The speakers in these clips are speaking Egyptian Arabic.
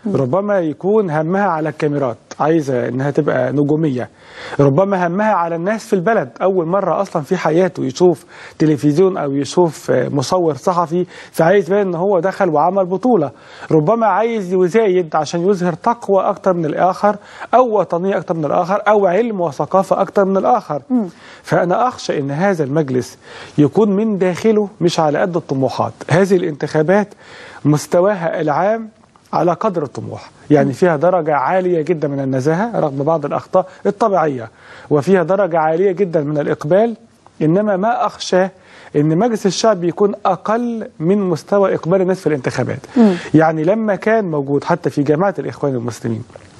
ربما يكون همها على الكاميرات عايزه انها تبقى نجوميه ربما همها على الناس في البلد اول مره اصلا في حياته يشوف تلفزيون او يشوف آه، مصور صحفي فعايز يبان ان هو دخل وعمل بطوله ربما عايز يزايد عشان يظهر تقوى اكتر من الاخر او وطنيه اكتر من الاخر او علم وثقافه اكتر من الاخر فانا اخشى ان هذا المجلس يكون من داخله مش على قد الطموحات هذه الانتخابات مستواها العام على قدر الطموح يعني فيها درجة عالية جدا من النزاهة رغم بعض الأخطاء الطبيعية وفيها درجة عالية جدا من الإقبال إنما ما أخشى إن مجلس الشعب يكون أقل من مستوى إقبال الناس في الانتخابات يعني لما كان موجود حتى في جماعة الإخوان المسلمين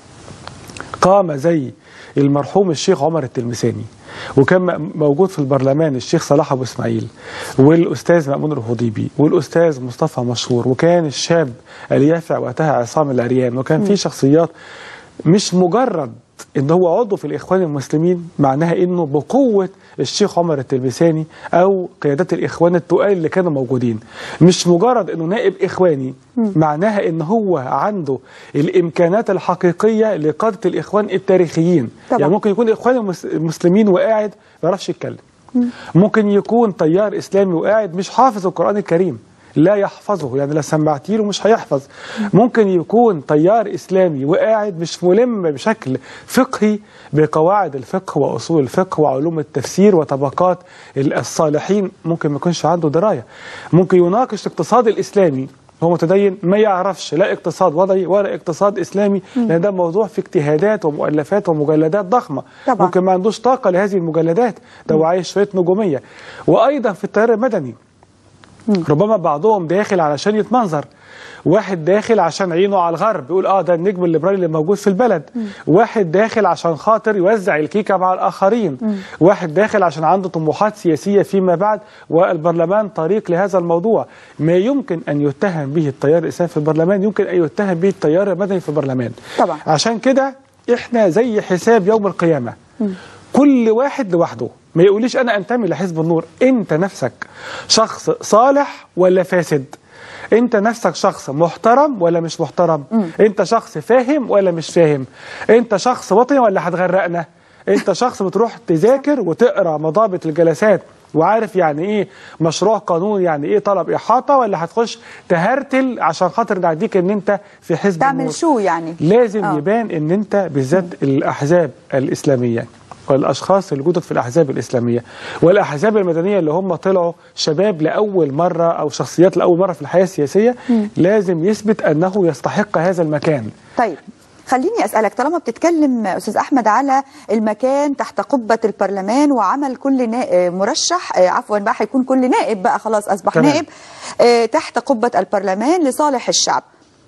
قام زي المرحوم الشيخ عمر التلمساني وكان م- موجود في البرلمان الشيخ صلاح ابو اسماعيل والاستاذ مامون الخضيبي والاستاذ مصطفى مشهور وكان الشاب اليافع وقتها عصام العريان وكان في شخصيات مش مجرد ان هو عضو في الاخوان المسلمين معناها انه بقوه الشيخ عمر التلمساني او قيادات الاخوان التقال اللي كانوا موجودين مش مجرد انه نائب اخواني معناها ان هو عنده الامكانات الحقيقيه لقاده الاخوان التاريخيين طبعا. يعني ممكن يكون اخوان المس- المسلمين وقاعد ما يعرفش يتكلم ممكن يكون طيار اسلامي وقاعد مش حافظ القران الكريم لا يحفظه يعني لو سمعتي له مش هيحفظ ممكن يكون طيار اسلامي وقاعد مش ملم بشكل فقهي بقواعد الفقه واصول الفقه وعلوم التفسير وطبقات ال- الصالحين ممكن ما يكونش عنده درايه ممكن يناقش الاقتصاد الاسلامي هو متدين ما يعرفش لا اقتصاد وضعي ولا اقتصاد اسلامي لان ده موضوع في اجتهادات ومؤلفات ومجلدات ضخمه طبعا. ممكن ما عندوش طاقه لهذه المجلدات ده هو عايش شويه نجوميه وايضا في التيار المدني ربما بعضهم داخل علشان يتمنظر واحد داخل عشان عينه على الغرب يقول اه ده النجم الليبرالي اللي موجود في البلد واحد داخل عشان خاطر يوزع الكيكه مع الاخرين واحد داخل عشان عنده طموحات سياسيه فيما بعد والبرلمان طريق لهذا الموضوع ما يمكن ان يتهم به التيار الاسلامي في البرلمان يمكن ان يتهم به التيار المدني في البرلمان طبعا. عشان كده احنا زي حساب يوم القيامه كل واحد لوحده ما يقوليش انا انتمي لحزب النور انت نفسك شخص صالح ولا فاسد انت نفسك شخص محترم ولا مش محترم انت شخص فاهم ولا مش فاهم انت شخص وطني ولا هتغرقنا انت شخص بتروح تذاكر وتقرا مضابط الجلسات وعارف يعني ايه مشروع قانون يعني ايه طلب احاطه ولا هتخش تهرتل عشان خاطر نعديك ان انت في حزب تعمل النور شو يعني لازم آه. يبان ان انت بالذات الاحزاب الاسلاميه والاشخاص اللي جدد في الاحزاب الاسلاميه والاحزاب المدنيه اللي هم طلعوا شباب لاول مره او شخصيات لاول مره في الحياه السياسيه لازم يثبت انه يستحق هذا المكان طيب خليني اسالك طالما بتتكلم استاذ احمد على المكان تحت قبه البرلمان وعمل كل نا... مرشح آه، عفوا بقى هيكون كل نائب بقى خلاص اصبح تمام. نائب آه، تحت قبه البرلمان لصالح الشعب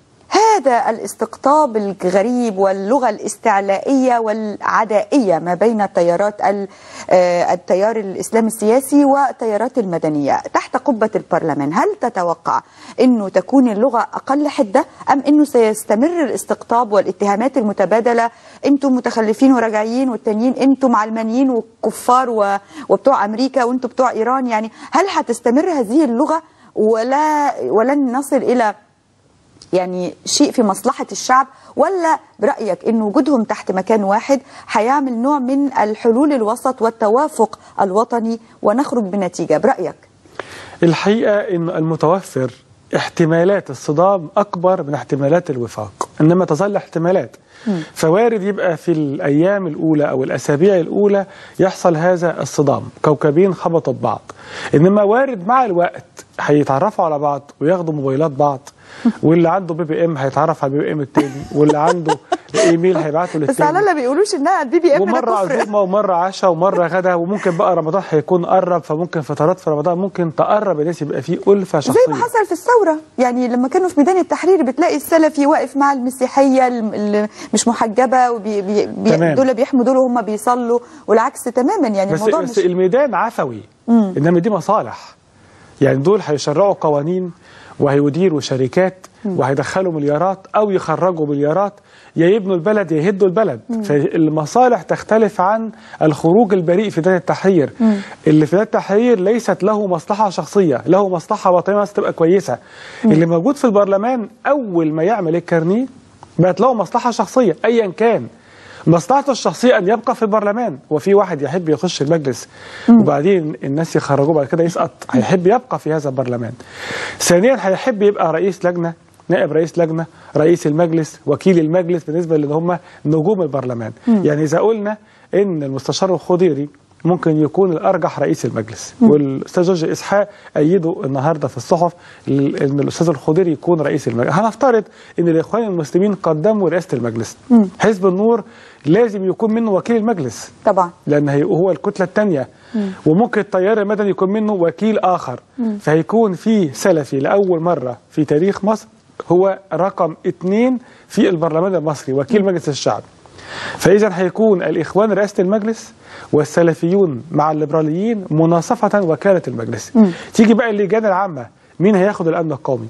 هذا الاستقطاب الغريب واللغه الاستعلائيه والعدائيه ما بين التيارات ال- آه، التيار الاسلامي السياسي والتيارات المدنيه تحت قبه البرلمان هل تتوقع انه تكون اللغه اقل حده ام انه سيستمر الاستقطاب والاتهامات المتبادله انتم متخلفين وراجعين والتانيين انتم علمانيين وكفار و- وبتوع امريكا وانتم بتوع ايران يعني هل هتستمر هذه اللغه ولا ولن نصل الى يعني شيء في مصلحة الشعب ولا برأيك أن وجودهم تحت مكان واحد هيعمل نوع من الحلول الوسط والتوافق الوطني ونخرج بنتيجة برأيك الحقيقه ان المتوفر احتمالات الصدام اكبر من احتمالات الوفاق انما تظل احتمالات فوارد يبقى في الايام الاولى او الاسابيع الاولى يحصل هذا الصدام كوكبين خبطوا ببعض انما وارد مع الوقت هيتعرفوا على بعض وياخدوا موبايلات بعض واللي عنده بي بي ام هيتعرف على البي بي ام التاني واللي عنده ايميل هيبعته بس على للتاني الله بيقولوش انها البي بي ام ده ومره كفر عزومه ومره عشاء ومره غدا وممكن بقى رمضان هيكون قرب فممكن فترات في رمضان ممكن تقرب الناس يبقى فيه الفه شخصيه زي ما حصل في الثورة يعني لما كانوا في ميدان التحرير بتلاقي السلفي واقف مع المسيحية الم- اللي مش محجبة وبي بي بي تمام. دول بيحموا دول وهم بيصلوا والعكس تماما يعني بس الموضوع بس مش الميدان عفوي انما دي مصالح يعني دول هيشرعوا قوانين وهيديروا شركات وهيدخلوا مليارات او يخرجوا مليارات يا يبنوا البلد يا يهدوا البلد فالمصالح تختلف عن الخروج البريء في ميدان التحرير اللي في ميدان التحرير ليست له مصلحه شخصيه له مصلحه وطنيه بس تبقى كويسه اللي موجود في البرلمان اول ما يعمل الكارنيه بقت له مصلحه شخصيه ايا كان مصلحته الشخصيه ان يبقى في البرلمان وفي واحد يحب يخش المجلس وبعدين الناس يخرجوه بعد كده يسقط هيحب يبقى في هذا البرلمان ثانيا هيحب يبقى رئيس لجنه نائب رئيس لجنه رئيس المجلس وكيل المجلس بالنسبه اللي هم نجوم البرلمان يعني اذا قلنا ان المستشار الخضيري ممكن يكون الارجح رئيس المجلس والاستاذ جورج اسحاق ايده النهارده في الصحف ل- ان الاستاذ الخضيري يكون رئيس المجلس هنفترض ان الاخوان المسلمين قدموا رئاسه المجلس حزب النور لازم يكون منه وكيل المجلس طبعا لان هي- هو الكتله الثانيه وممكن التيار المدني يكون منه وكيل اخر فهيكون في سلفي لاول مره في تاريخ مصر هو رقم اثنين في البرلمان المصري وكيل مجلس الشعب فاذا هيكون الاخوان رئاسه المجلس والسلفيون مع الليبراليين مناصفه وكاله المجلس تيجي بقى اللجان العامه مين هياخد الامن القومي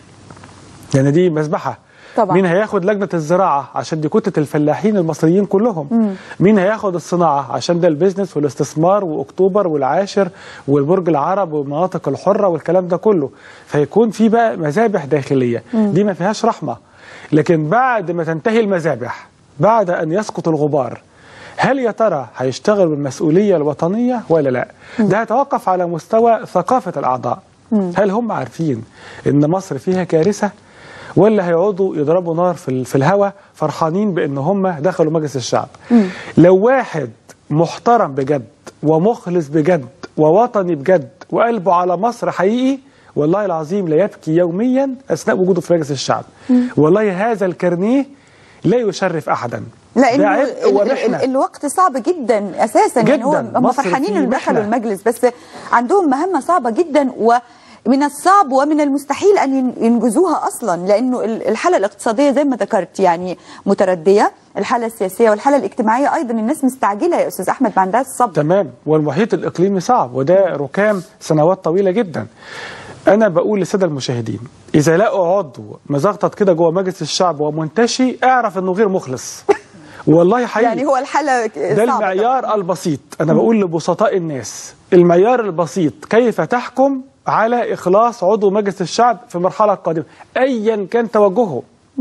يعني دي مذبحه طبعا. مين هياخد لجنه الزراعه عشان دي كتله الفلاحين المصريين كلهم مين هياخد الصناعه عشان ده البيزنس والاستثمار واكتوبر والعاشر والبرج العرب والمناطق الحره والكلام ده كله فيكون في بقى مذابح داخليه دي ما فيهاش رحمه لكن بعد ما تنتهي المذابح بعد ان يسقط الغبار هل يا ترى هيشتغل بالمسؤوليه الوطنيه ولا لا ده هيتوقف على مستوى ثقافه الاعضاء هل هم عارفين ان مصر فيها كارثه ولا هيقعدوا يضربوا نار في ال- في الهواء فرحانين بان هم دخلوا مجلس الشعب لو واحد محترم بجد ومخلص بجد ووطني بجد وقلبه على مصر حقيقي والله العظيم لا يبكي يوميا اثناء وجوده في مجلس الشعب والله هذا الكارنيه لا يشرف احدا ده لانه عبء ال- ال- ومحنة. ال- الوقت صعب جدا اساسا يعني هو جداً. هم مصر فرحانين في انه دخلوا محنة. المجلس بس عندهم مهمه صعبه جدا ومن الصعب ومن المستحيل ان ين- ينجزوها اصلا لانه ال- الحاله الاقتصاديه زي ما ذكرت يعني مترديه الحاله السياسيه والحاله الاجتماعيه ايضا الناس مستعجله يا استاذ احمد ما عندهاش صبر تمام والمحيط الاقليمي صعب وده ركام سنوات طويله جدا انا بقول للساده المشاهدين اذا لقوا عضو مزغطط كده جوه مجلس الشعب ومنتشي اعرف انه غير مخلص والله حقيقي يعني هو الحاله ده صعبة المعيار البسيط انا بقول لبسطاء الناس المعيار البسيط كيف تحكم على اخلاص عضو مجلس الشعب في المرحله القادمه ايا كان توجهه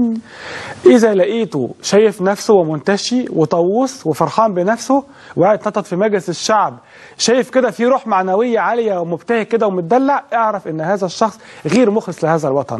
اذا لقيته شايف نفسه ومنتشي وطاووس وفرحان بنفسه وقاعد نطط في مجلس الشعب شايف كده في روح معنويه عاليه ومبتهج كده ومتدلع اعرف ان هذا الشخص غير مخلص لهذا الوطن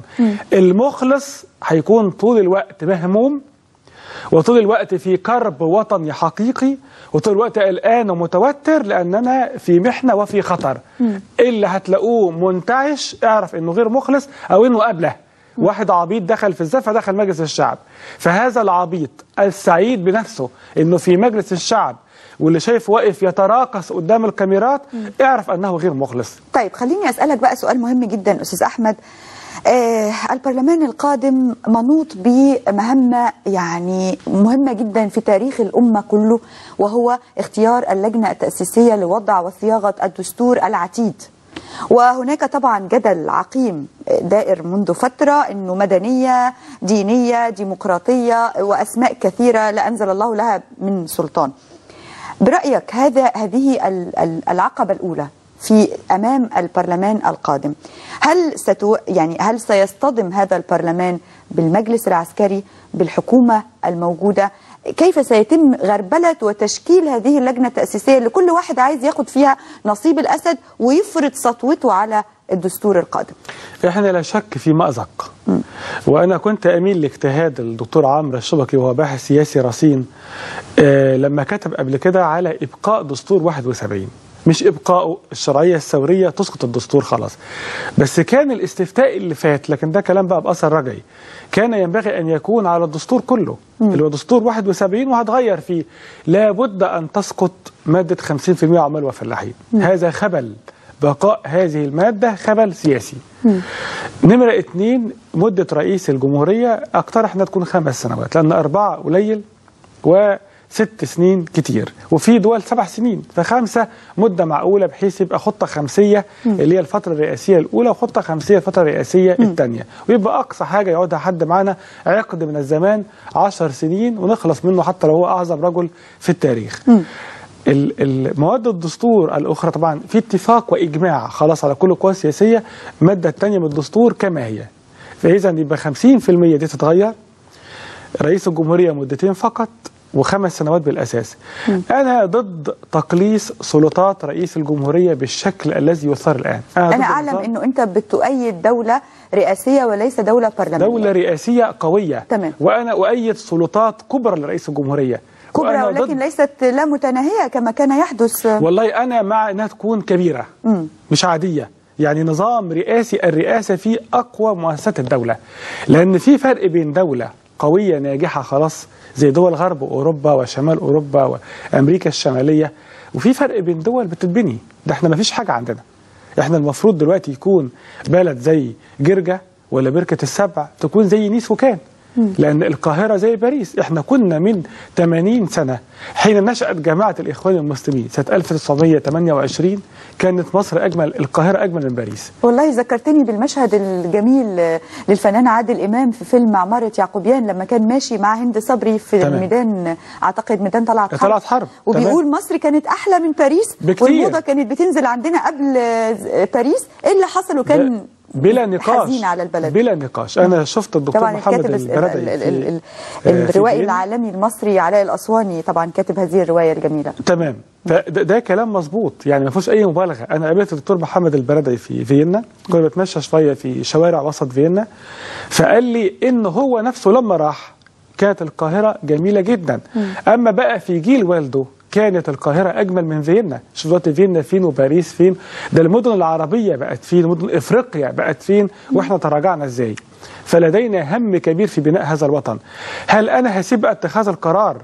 المخلص هيكون طول الوقت مهموم وطول الوقت في كرب وطني حقيقي وطول الوقت قلقان ومتوتر لاننا في محنه وفي خطر اللي هتلاقوه منتعش اعرف انه غير مخلص او انه قبله واحد عبيط دخل في الزفه دخل مجلس الشعب فهذا العبيط السعيد بنفسه انه في مجلس الشعب واللي شايف واقف يتراقص قدام الكاميرات اعرف انه غير مخلص طيب خليني أسألك بقى سؤال مهم جدا أستاذ أحمد آه البرلمان القادم منوط بمهمة يعني مهمة جدا في تاريخ الأمة كله وهو اختيار اللجنة التأسيسية لوضع وصياغة الدستور العتيد وهناك طبعا جدل عقيم دائر منذ فترة أنه مدنية دينية ديمقراطية وأسماء كثيرة لا أنزل الله لها من سلطان برأيك هذا هذه ال- ال- العقبة الأولى في أمام البرلمان القادم هل ستو يعني هل سيصطدم هذا البرلمان بالمجلس العسكري بالحكومة الموجودة كيف سيتم غربلة وتشكيل هذه اللجنة التأسيسية اللي كل واحد عايز ياخد فيها نصيب الأسد ويفرض سطوته على الدستور القادم احنا لا شك في مأزق وانا كنت اميل لاجتهاد الدكتور عمرو الشبكي وهو باحث سياسي رصين آه لما كتب قبل كده على ابقاء دستور 71 مش ابقائه الشرعيه الثوريه تسقط الدستور خلاص بس كان الاستفتاء اللي فات لكن ده كلام بقى باثر رجعي كان ينبغي ان يكون على الدستور كله اللي هو دستور 71 وهتغير فيه لابد ان تسقط ماده 50% عمال وفلاحين هذا خبل بقاء هذه المادة خبل سياسي نمرة اتنين مدة رئيس الجمهورية اقترح انها تكون خمس سنوات لأن أربعة قليل وست سنين كتير وفي دول سبع سنين فخمسة مدة معقولة بحيث يبقى خطة خمسية اللي هي الفترة الرئاسية الأولى وخطة خمسية الفترة الرئاسية الثانية ويبقى أقصى حاجة يقعدها حد معانا عقد من الزمان عشر سنين ونخلص منه حتى لو هو أعظم رجل في التاريخ ال- المواد الدستور الاخرى طبعا في اتفاق واجماع خلاص على كل القوى السياسيه الماده الثانيه من الدستور كما هي فاذا يبقى 50% دي تتغير رئيس الجمهوريه مدتين فقط وخمس سنوات بالاساس انا ضد تقليص سلطات رئيس الجمهوريه بالشكل الذي يثار الان انا ضد اعلم النظام. انه انت بتؤيد دوله رئاسيه وليس دوله برلمانيه دولة رئاسية قوية تمام. وأنا أؤيد سلطات كبرى لرئيس الجمهورية كبرى وأنا ولكن ضد ليست لا متناهيه كما كان يحدث والله أنا مع أنها تكون كبيرة مش عادية يعني نظام رئاسي الرئاسة فيه أقوى مؤسسات الدولة لأن في فرق بين دولة قوية ناجحة خلاص زي دول غرب أوروبا وشمال أوروبا وأمريكا الشمالية وفي فرق بين دول بتتبني ده احنا ما فيش حاجة عندنا احنا المفروض دلوقتي يكون بلد زي جرجة ولا بركة السبع تكون زي نيس وكان لأن القاهرة زي باريس احنا كنا من 80 سنة حين نشأت جماعة الإخوان المسلمين سنة 1928 كانت مصر أجمل القاهرة أجمل من باريس والله ذكرتني بالمشهد الجميل للفنان عادل امام في فيلم عماره يعقوبيان لما كان ماشي مع هند صبري في تمام. ميدان اعتقد ميدان طلعت حرب طلعت حرب، وبيقول مصر كانت احلى من باريس بكتير. والموضه كانت بتنزل عندنا قبل باريس ايه اللي حصل وكان بلا نقاش حزين على البلد بلا نقاش أنا شفت الدكتور طبعا محمد الكاتب ال- البردعي ال- ال- في- ال- آه، في الروائي فيينا. العالمي المصري علاء الاسواني طبعا كاتب هذه الروايه الجميله تمام فده ده كلام مظبوط يعني ما فيهوش اي مبالغه انا قابلت الدكتور محمد البردعي في فيينا كنت بتمشى شويه في شوارع وسط فيينا فقال لي ان هو نفسه لما راح كانت القاهره جميله جدا اما بقى في جيل والده كانت القاهرة أجمل من فيينا شوف دلوقتي فيينا فين وباريس فين ده المدن العربية بقت فين مدن إفريقيا بقت فين وإحنا تراجعنا إزاي فلدينا هم كبير في بناء هذا الوطن هل أنا هسيب بقى اتخاذ القرار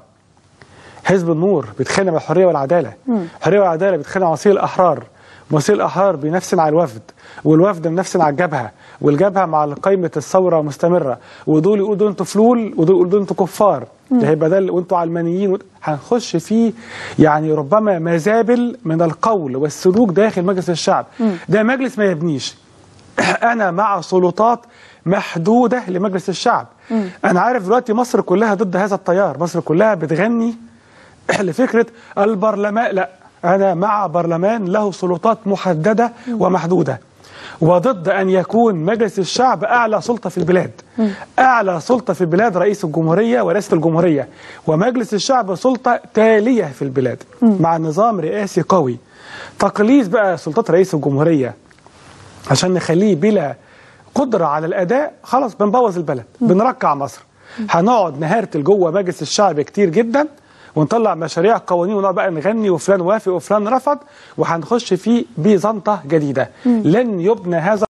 حزب النور بيتخانق مع الحريه والعداله الحريه والعداله بيتخانق مع وسيل الاحرار وسيل الاحرار بينفسن على الوفد والوفد منفسن على الجبهه والجبهه مع قائمه الثوره مستمره ودول يقولوا دول انتوا فلول ودول يقولوا دول انتوا كفار ده هيبقى ده وانتوا علمانيين وت- هنخش فيه يعني ربما مزابل من القول والسلوك داخل مجلس الشعب ده مجلس ما يبنيش انا مع سلطات محدوده لمجلس الشعب انا عارف دلوقتي مصر كلها ضد هذا التيار مصر كلها بتغني لفكره البرلمان لا انا مع برلمان له سلطات محدده ومحدوده وضد ان يكون مجلس الشعب اعلى سلطه في البلاد اعلى سلطه في البلاد رئيس الجمهوريه ورئاسه الجمهوريه ومجلس الشعب سلطه تاليه في البلاد مع نظام رئاسي قوي تقليص بقى سلطات رئيس الجمهوريه عشان نخليه بلا قدرة على الأداء خلاص بنبوظ البلد بنركع مصر هنقعد نهرتل جوه مجلس الشعب كتير جدا ونطلع مشاريع قوانين ونقعد بقى نغني وفلان وافق وفلان رفض وهنخش في بيزنطة جديدة لن يبنى هذا